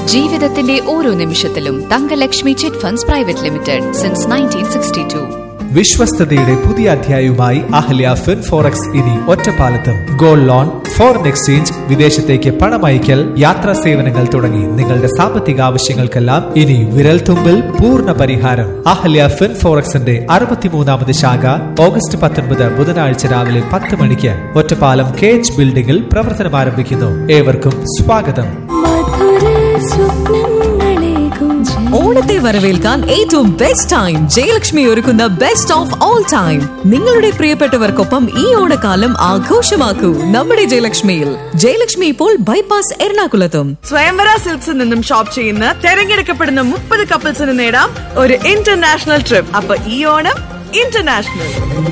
ജീവിതത്തിന്റെ ഓരോ നിമിഷത്തിലും Thangalakshmi chit funds private limited since nineteen sixty two വിശ്വസ്തയുടെ പുതിയ അധ്യായവുമായി അഹല്യ ഫിൻ ഫോറക്സ് ഇനി ഒറ്റപ്പാലത്തും ഗോൾഡ് ലോൺ ഫോറിൻ എക്സ്ചേഞ്ച് വിദേശത്തേക്ക് പണമയക്കൽ യാത്രാ സേവനങ്ങൾ തുടങ്ങി നിങ്ങളുടെ സാമ്പത്തിക ആവശ്യങ്ങൾക്കെല്ലാം ഇനി വിരൽ തുമ്പിൽ പൂർണ്ണ പരിഹാരം അഹല്യ ഫിൻ ഫോറക്സിന്റെ അറുപത്തിമൂന്നാമത് ശാഖ ഓഗസ്റ്റ് പത്തൊൻപത് ബുധനാഴ്ച രാവിലെ പത്ത് മണിക്ക് ഒറ്റപ്പാലം കെ എച്ച് ബിൽഡിംഗിൽ പ്രവർത്തനം ആരംഭിക്കുന്നു ഏവർക്കും സ്വാഗതം ഓണത്തെ വരവേൽക്കാൻ ഏറ്റവും ബെസ്റ്റ് ടൈം ജയലക്ഷ്മി ഒരുക്കുന്ന ബെസ്റ്റ് ഓഫ് ഓൾ ടൈം നിങ്ങളുടെ പ്രിയപ്പെട്ടവർക്കൊപ്പം ഈ ഓണക്കാലം ആഘോഷമാക്കൂ നമ്മുടെ ജയലക്ഷ്മിയിൽ ജയലക്ഷ്മി ഇപ്പോൾ ബൈപ്പാസ് എറണാകുളത്തും സ്വയംവര സിൽക്സിൽ നിന്നും ഷോപ്പ് ചെയ്യുന്ന തെരഞ്ഞെടുക്കപ്പെടുന്ന മുപ്പത് കപ്പിൾസിന് നേടാം ഒരു ഇന്റർനാഷണൽ ട്രിപ്പ് അപ്പൊ ഈ ഓണം ഇന്റർനാഷണൽ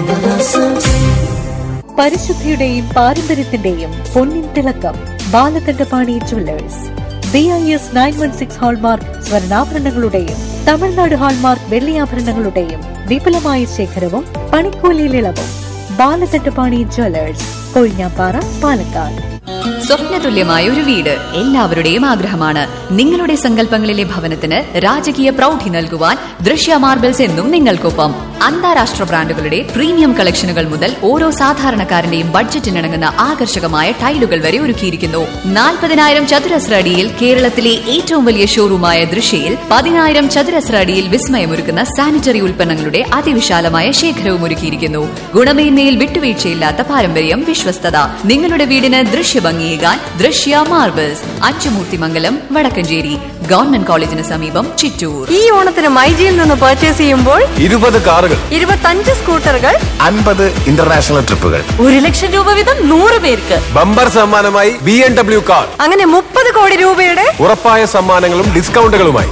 പരിശുദ്ധിയുടെയും പാരമ്പര്യത്തിന്റെയും പൊന്നിൻ തിളക്കം Balakandapani jewellers B I S nine one six hallmark സ്വർണ്ണാഭരണങ്ങളുടെയും തമിഴ്നാട് ഹാൾമാർക്ക് വെള്ളിയാഭരണങ്ങളുടെയും വിപുലമായ ശേഖരവും പണിക്കൂലിയിൽ ഇളവും ബാലകണ്ഠപാണി ജുവല്ലേഴ്സ് കൊഴിഞ്ഞാപ്പാറ പാലക്കാട് സ്വപ്നതുല്യമായ ഒരു വീട് എല്ലാവരുടെയും ആഗ്രഹമാണ് നിങ്ങളുടെ സങ്കല്പങ്ങളിലെ ഭവനത്തിന് രാജകീയ പ്രൗഢി നൽകുവാൻ ദൃശ്യ മാർബിൾസ് എന്നും നിങ്ങൾക്കൊപ്പം അന്താരാഷ്ട്ര ബ്രാൻഡുകളുടെ പ്രീമിയം കളക്ഷനുകൾ മുതൽ ഓരോ സാധാരണക്കാരന്റെയും ബഡ്ജറ്റിനിണങ്ങുന്ന ആകർഷകമായ ടൈലുകൾ വരെ ഒരുക്കിയിരിക്കുന്നു നാൽപ്പതിനായിരം ചതുരശ്ര അടിയിൽ കേരളത്തിലെ ഏറ്റവും വലിയ ഷോറൂമായ ദൃശ്യയിൽ പതിനായിരം ചതുരശ്ര അടിയിൽ വിസ്മയമൊരുക്കുന്ന സാനിറ്ററി ഉൽപ്പന്നങ്ങളുടെ അതിവിശാലമായ ശേഖരവും ഒരുക്കിയിരിക്കുന്നു ഗുണമേന്മയിൽ വിട്ടുവീഴ്ചയില്ലാത്ത പാരമ്പര്യം വിശ്വസ്തത നിങ്ങളുടെ വീടിന് ദൃശ്യഭംഗിയേകാൻ ദൃശ്യ മാർബിൾസ് അച്ചുമൂർത്തിമംഗലം വടക്കഞ്ചേരി ഗവൺമെന്റ് കോളേജിന് സമീപം ചിറ്റൂർ ഈ ഓണത്തിന് മൈജിയിൽ നിന്ന് പർച്ചേസ് ചെയ്യുമ്പോൾ ഇരുപത് കാറുകൾ ഇരുപത്തഞ്ച് സ്കൂട്ടറുകൾ അൻപത് ഇന്റർനാഷണൽ ട്രിപ്പുകൾ ഒരു ലക്ഷം രൂപ വീതം നൂറ് പേർക്ക് ബമ്പർ സമ്മാനമായി ബി എം ഡബ്ല്യു കാർ അങ്ങനെ മുപ്പത് കോടി രൂപയുടെ ഉറപ്പായ സമ്മാനങ്ങളും ഡിസ്കൗണ്ടുകളുമായി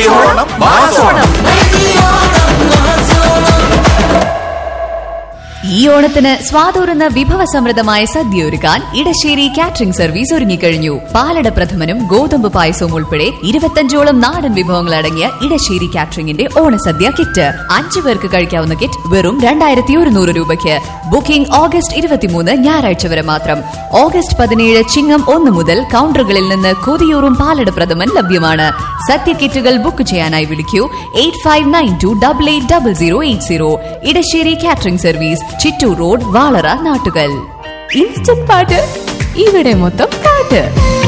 ഈ ഓണത്തിന് സ്വാതൂറുന്ന വിഭവസമൃദ്ധമായ സദ്യ ഒരുക്കാൻ ഇടശ്ശേരി കാറ്ററിംഗ് സർവീസ് ഒരുങ്ങിക്കഴിഞ്ഞു പാലട പ്രഥമനും ഗോതമ്പ് പായസവും ഉൾപ്പെടെ ഇരുപത്തഞ്ചോളം നാടൻ വിഭവങ്ങൾ അടങ്ങിയ ഇടശ്ശേരി കാറ്ററിംഗിന്റെ ഓണസദ്യ കിറ്റ് അഞ്ചു പേർക്ക് കഴിക്കാവുന്ന കിറ്റ് വെറും രണ്ടായിരത്തി ഒരുന്നൂറ് രൂപയ്ക്ക് ബുക്കിംഗ് ഓഗസ്റ്റ് ഇരുപത്തിമൂന്ന് ഞായറാഴ്ച വരെ മാത്രം ഓഗസ്റ്റ് പതിനേഴ് ചിങ്ങം ഒന്ന് മുതൽ കൗണ്ടറുകളിൽ നിന്ന് കൊതിയൂറും പാലട പ്രഥമൻ ലഭ്യമാണ് സദ്യ കിറ്റുകൾ ബുക്ക് ചെയ്യാനായി വിളിക്കൂ eight five nine two double eight double zero eight zero Edasseri catering service Chittur road Valara Nattukal instant പാട്ട് ഇവിടെ മൊത്തം പാട്ട്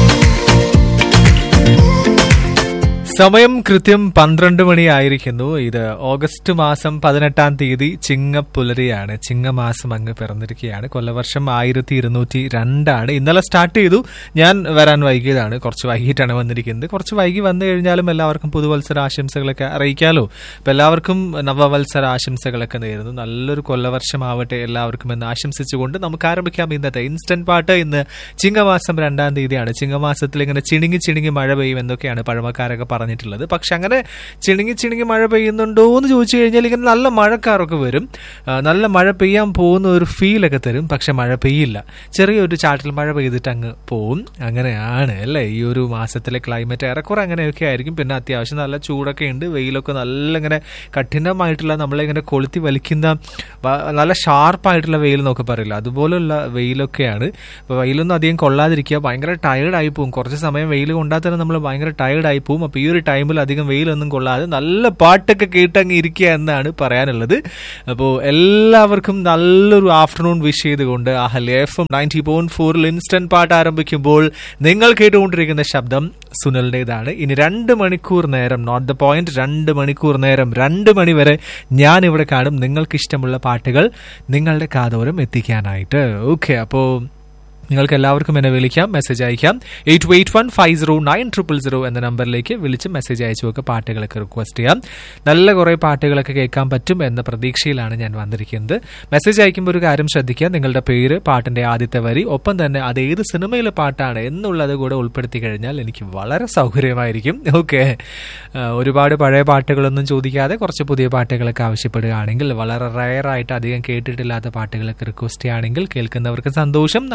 സമയം കൃത്യം പന്ത്രണ്ട് മണിയായിരിക്കുന്നു ഇത് ഓഗസ്റ്റ് മാസം പതിനെട്ടാം തീയതി ചിങ്ങപ്പുലരിയാണ് ചിങ്ങമാസം അങ്ങ് പിറന്നിരിക്കുകയാണ് കൊല്ലവർഷം ആയിരത്തി ഇരുന്നൂറ്റി രണ്ടാണ് ഇന്നലെ സ്റ്റാർട്ട് ചെയ്തു ഞാൻ വരാൻ വൈകിയതാണ് കുറച്ച് വൈകിട്ടാണ് വന്നിരിക്കുന്നത് കുറച്ച് വൈകി വന്നു കഴിഞ്ഞാലും എല്ലാവർക്കും പുതുവത്സര ആശംസകളൊക്കെ അറിയിക്കാലോ അപ്പം എല്ലാവർക്കും നവവത്സര ആശംസകളൊക്കെ നേരുന്നു നല്ലൊരു കൊല്ലവർഷമാവട്ടെ എല്ലാവർക്കും എന്ന് ആശംസിച്ചുകൊണ്ട് നമുക്ക് ആരംഭിക്കാം ഇന്നത്തെ ഇൻസ്റ്റന്റ് പാട്ട് ഇന്ന് ചിങ്ങമാസം രണ്ടാം തീയതിയാണ് ചിങ്ങമാസത്തിൽ ഇങ്ങനെ ചിണുങ്ങി ചിണുങ്ങി മഴ പെയ്യും എന്നൊക്കെയാണ് പഴമക്കാരൊക്കെ പറഞ്ഞിട്ടുള്ളത് പക്ഷെ അങ്ങനെ ചിണുങ്ങി ചിണുങ്ങി മഴ പെയ്യുന്നുണ്ടോ എന്ന് ചോദിച്ചു കഴിഞ്ഞാൽ ഇങ്ങനെ നല്ല മഴക്കാറൊക്കെ വരും ആ, നല്ല മഴ പെയ്യാൻ പോകുന്ന ഒരു ഫീലൊക്കെ തരും പക്ഷെ മഴ പെയ്യില്ല ചെറിയൊരു ചാട്ടിൽ മഴ പെയ്തിട്ട് അങ്ങ് പോവും അങ്ങനെയാണ് അല്ലേ ഈ ഒരു മാസത്തിലെ ക്ലൈമറ്റ് ഏറെക്കുറെ അങ്ങനെയൊക്കെ ആയിരിക്കും പിന്നെ അത്യാവശ്യം നല്ല ചൂടൊക്കെ ഉണ്ട് വെയിലൊക്കെ നല്ല ഇങ്ങനെ കഠിനമായിട്ടുള്ള നമ്മളിങ്ങനെ കൊളുത്തി വലിക്കുന്ന വ- നല്ല ഷാർപ്പായിട്ടുള്ള വെയിൽ എന്നൊക്കെ പറയില്ല അതുപോലുള്ള വെയിലൊക്കെയാണ് അപ്പോൾ വെയിലൊന്നും അധികം കൊള്ളാതിരിക്കുക ഭയങ്കര ടയർഡായി പോകും കുറച്ച് സമയം വെയിൽ കൊണ്ടാൽ തന്നെ നമ്മൾ ഭയങ്കര ടയർഡായി പോകും അപ്പോൾ ഈ ഒരു ടൈമിൽ അധികം വെയിലൊന്നും കൊള്ളാതെ നല്ല പാട്ടൊക്കെ കേട്ടങ്ങ് ഇരിക്കുക എന്നാണ് പറയാനുള്ളത് അപ്പോൾ എല്ലാവർക്കും നല്ലൊരു ആഫ്റ്റർനൂൺ വിഷ് ചെയ്തുകൊണ്ട് Ahalya F M ninety point ഫോറിൽ ഇൻസ്റ്റന്റ് പാട്ട് ആരംഭിക്കുമ്പോൾ നിങ്ങൾ കേട്ടുകൊണ്ടിരിക്കുന്ന ശബ്ദം സുനലിൻ്റെതാണ് ഇനി രണ്ട് മണിക്കൂർ നേരം നോട്ട് ദ പോയിന്റ് രണ്ട് മണിക്കൂർ നേരം രണ്ട് മണി വരെ ഞാൻ ഇവിടെ കാണും നിങ്ങൾക്ക് ഇഷ്ടമുള്ള പാട്ടുകൾ നിങ്ങളുടെ കാതോരം എത്തിക്കാനായിട്ട് ഓക്കെ അപ്പോൾ നിങ്ങൾക്ക് എല്ലാവർക്കും എന്നെ വിളിക്കാം മെസ്സേജ് അയക്കാം eight eight one five zero nine triple zero എന്ന നമ്പറിലേക്ക് വിളിച്ച് മെസ്സേജ് അയച്ചു ഒക്കെ പാട്ടുകളൊക്കെ റിക്വസ്റ്റ് ചെയ്യാം നല്ല കുറേ പാട്ടുകളൊക്കെ കേൾക്കാൻ പറ്റും എന്ന പ്രതീക്ഷയിലാണ് ഞാൻ വന്നിരിക്കുന്നത് മെസ്സേജ് അയക്കുമ്പോൾ ഒരു കാര്യം ശ്രദ്ധിക്കുക നിങ്ങളുടെ പേര് പാട്ടിന്റെ ആദ്യത്തെ വരി ഒപ്പം തന്നെ അത് ഏത് സിനിമയിലെ പാട്ടാണ് എന്നുള്ളത് കൂടെ ഉൾപ്പെടുത്തി കഴിഞ്ഞാൽ എനിക്ക് വളരെ സൗകര്യമായിരിക്കും ഓക്കെ ഒരുപാട് പഴയ പാട്ടുകളൊന്നും ചോദിക്കാതെ കുറച്ച് പുതിയ പാട്ടുകളൊക്കെ ആവശ്യപ്പെടുകയാണെങ്കിൽ വളരെ റയറായിട്ട് അധികം കേട്ടിട്ടില്ലാത്ത പാട്ടുകളൊക്കെ റിക്വസ്റ്റ് ചെയ്യുകയാണെങ്കിൽ കേൾക്കുന്നവർക്ക് സന്തോഷം നമുക്ക് എല്ലാവർക്കും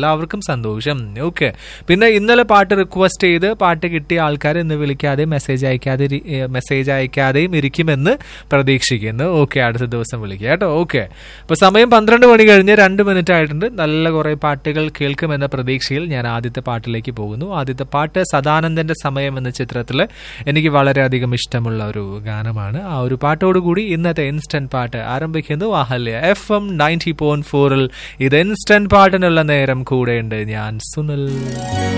എല്ലാവർക്കും സന്തോഷം ഓക്കെ പിന്നെ ഇന്നലെ പാട്ട് റിക്വസ്റ്റ് ചെയ്ത് പാട്ട് കിട്ടിയ ആൾക്കാർ ഇന്ന് വിളിക്കാതെ മെസ്സേജ് അയക്കാതെ ഇരി- ഏ, മെസ്സേജ് അയക്കാതെയും ഇരിക്കുമെന്ന് പ്രതീക്ഷിക്കുന്നു ഓക്കെ അടുത്ത ദിവസം വിളിക്കുക കേട്ടോ ഓക്കെ അപ്പൊ സമയം പന്ത്രണ്ട് മണി കഴിഞ്ഞ് രണ്ട് മിനിറ്റ് ആയിട്ടുണ്ട് നല്ല കുറെ പാട്ടുകൾ കേൾക്കുമെന്ന പ്രതീക്ഷയിൽ ഞാൻ ആദ്യത്തെ പാട്ടിലേക്ക് പോകുന്നു ആദ്യത്തെ പാട്ട് സദാനന്ദന്റെ സമയം എന്ന ചിത്രത്തിൽ എനിക്ക് വളരെയധികം ഇഷ്ടമുള്ള ഒരു ഗാനമാണ് ആ ഒരു പാട്ടോടുകൂടി ഇന്നത്തെ ഇൻസ്റ്റന്റ് പാട്ട് ആരംഭിക്കുന്നു Ahalya F M ninety point ഫോറിൽ ഇത് ഇൻസ്റ്റന്റ് പാട്ടിനുള്ള നേരം കൂടെയുണ്ട് ഞാൻ സുനിൽ